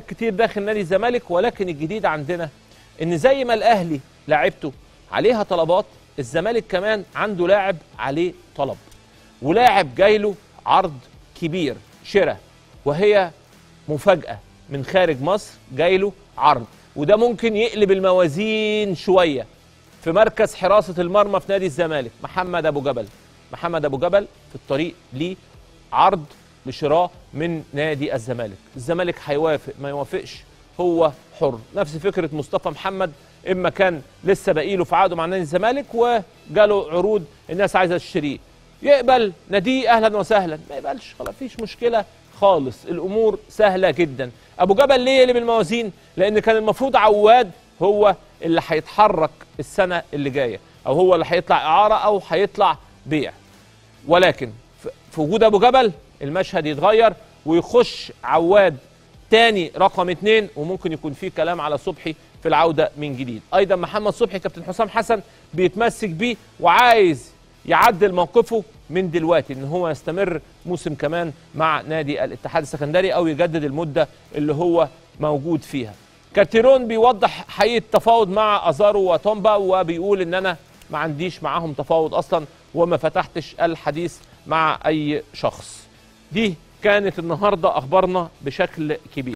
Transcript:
كتير داخل نادي الزمالك ولكن الجديد عندنا ان زي ما الاهلي لاعبته عليها طلبات الزمالك كمان عنده لاعب عليه طلب ولاعب جاي له عرض كبير شراء وهي مفاجاه من خارج مصر جاي له عرض وده ممكن يقلب الموازين شويه في مركز حراسه المرمى في نادي الزمالك محمد ابو جبل محمد ابو جبل في الطريق ليه عرض لشراء من نادي الزمالك الزمالك هيوافق ما يوافقش هو حر نفس فكره مصطفى محمد اما كان لسه باقي له في عقده مع نادي الزمالك وجاله عروض الناس عايزه تشتريه يقبل ناديه اهلا وسهلا ما يقبلش خلاص مفيش مشكله خالص الامور سهله جدا ابو جبل ليه يقلب الموازين لان كان المفروض عواد هو اللي هيتحرك السنه اللي جايه او هو اللي هيطلع اعاره او هيطلع بيع ولكن في وجود ابو جبل المشهد يتغير ويخش عواد تاني رقم اتنين وممكن يكون فيه كلام على صبحي في العوده من جديد ايضا محمد صبحي كابتن حسام حسن بيتمسك بيه وعايز يعدل موقفه من دلوقتي ان هو يستمر موسم كمان مع نادي الاتحاد السكندري او يجدد المده اللي هو موجود فيها كارتيرون بيوضح حقيقه تفاوض مع ازارو وتومبا وبيقول ان انا ما عنديش معاهم تفاوض اصلا وما فتحتش الحديث مع اي شخص دي كانت النهارده اخبارنا بشكل كبير